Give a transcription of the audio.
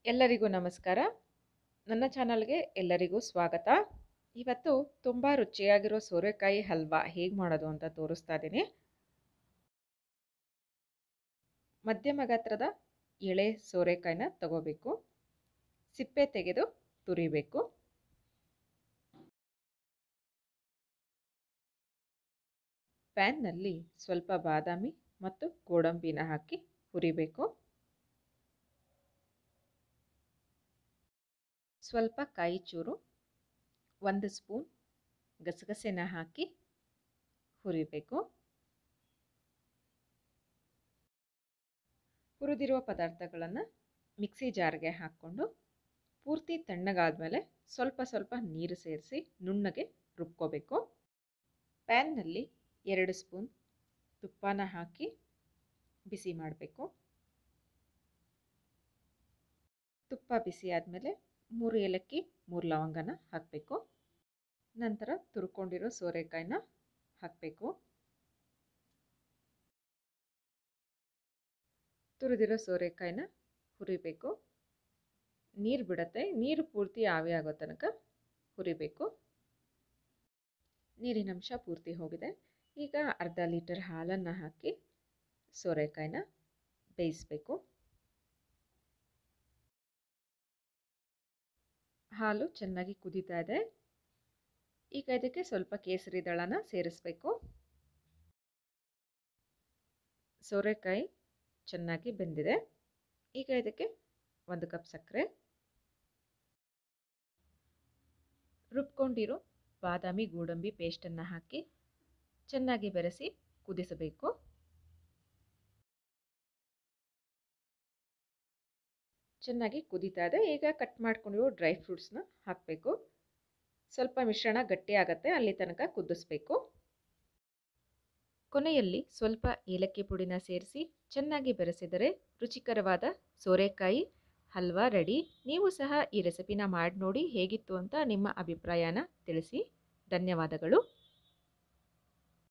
ಎಲ್ಲರಿಗೂ ನಮಸ್ಕಾರ ನನ್ನ ಚಾನಲ್ಗೆ ಎಲ್ಲರಿಗೂ ಸ್ವಾಗತ ಇವತ್ತು ತುಂಬ ರುಚಿಯಾಗಿರೋ ಸೋರೆಕಾಯಿ ಹಲ್ವಾ ಹೇಗೆ ಮಾಡೋದು ಅಂತ ತೋರಿಸ್ತಾ ಇದ್ದೀನಿ ಮಧ್ಯಮ ಗಾತ್ರದ ಎಳೆ ಸೋರೆಕಾಯಿನ ತಗೋಬೇಕು ಸಿಪ್ಪೆ ತೆಗೆದು ತುರಿಬೇಕು ಪ್ಯಾನ್ನಲ್ಲಿ ಸ್ವಲ್ಪ ಬಾದಾಮಿ ಮತ್ತು ಗೋಡಂಬಿನ ಹಾಕಿ ಹುರಿಬೇಕು ಸ್ವಲ್ಪ ಕಾಯಿ ಚೂರು ಒಂದು ಸ್ಪೂನ್ ಗಸಗಸೆನ ಹಾಕಿ ಹುರಿಬೇಕು ಹುರಿದಿರುವ ಪದಾರ್ಥಗಳನ್ನು ಮಿಕ್ಸಿ ಜಾರ್ಗೆ ಹಾಕ್ಕೊಂಡು ಪೂರ್ತಿ ತಣ್ಣಗಾದ್ಮೇಲೆ ಸ್ವಲ್ಪ ಸ್ವಲ್ಪ ನೀರು ಸೇರಿಸಿ ನುಣ್ಣಗೆ ರುಬ್ಕೋಬೇಕು ಪ್ಯಾನ್ನಲ್ಲಿ ಎರಡು ಸ್ಪೂನ್ ತುಪ್ಪನ ಹಾಕಿ ಬಿಸಿ ಮಾಡಬೇಕು ತುಪ್ಪ ಬಿಸಿ ಆದಮೇಲೆ ಮೂರು ಏಲಕ್ಕಿ ಮೂರು ಲವಂಗನ ಹಾಕಬೇಕು ನಂತರ ತುರ್ಕೊಂಡಿರೋ ಸೋರೆಕಾಯಿನ ಹಾಕಬೇಕು ತುರಿದಿರೋ ಸೋರೆಕಾಯಿನ ಹುರಿಬೇಕು ನೀರು ಬಿಡತ್ತೆ ನೀರು ಪೂರ್ತಿ ಆವಿ ಆಗೋ ತನಕ ಹುರಿಬೇಕು ನೀರಿನಂಶ ಪೂರ್ತಿ ಹೋಗಿದೆ ಈಗ ಅರ್ಧ ಲೀಟರ್ ಹಾಲನ್ನು ಹಾಕಿ ಸೋರೆಕಾಯಿನ ಬೇಯಿಸಬೇಕು ಹಾಲು ಚೆನ್ನಾಗಿ ಕುದೀತಾ ಇದೆ ಈಗ ಇದಕ್ಕೆ ಸ್ವಲ್ಪ ಕೇಸರಿ ದಳನ ಸೇರಿಸಬೇಕು ಸೋರೆಕಾಯಿ ಚೆನ್ನಾಗಿ ಬೆಂದಿದೆ ಈಗ ಇದಕ್ಕೆ ಒಂದು ಕಪ್ ಸಕ್ಕರೆ ರುಬ್ಕೊಂಡಿರೋ ಬಾದಾಮಿ ಗೋಡಂಬಿ ಪೇಸ್ಟನ್ನು ಹಾಕಿ ಚೆನ್ನಾಗಿ ಬೆರೆಸಿ ಕುದಿಸಬೇಕು ಚೆನ್ನಾಗಿ ಕುದೀತಾ ಇದೆ ಈಗ ಕಟ್ ಮಾಡ್ಕೊಂಡಿರೋ ಡ್ರೈ ಫ್ರೂಟ್ಸ್ನ ಹಾಕಬೇಕು ಸ್ವಲ್ಪ ಮಿಶ್ರಣ ಗಟ್ಟಿ ಆಗುತ್ತೆ ಅಲ್ಲಿ ತನಕ ಕುದಿಸ್ಬೇಕು ಕೊನೆಯಲ್ಲಿ ಸ್ವಲ್ಪ ಏಲಕ್ಕಿ ಪುಡಿನ ಸೇರಿಸಿ ಚೆನ್ನಾಗಿ ಬೆರೆಸಿದರೆ ರುಚಿಕರವಾದ ಸೋರೆಕಾಯಿ ಹಲ್ವಾ ರೆಡಿ ನೀವು ಸಹ ಈ ರೆಸಿಪಿನ ಮಾಡಿ ನೋಡಿ ಹೇಗಿತ್ತು ಅಂತ ನಿಮ್ಮ ಅಭಿಪ್ರಾಯನ ತಿಳಿಸಿ ಧನ್ಯವಾದಗಳು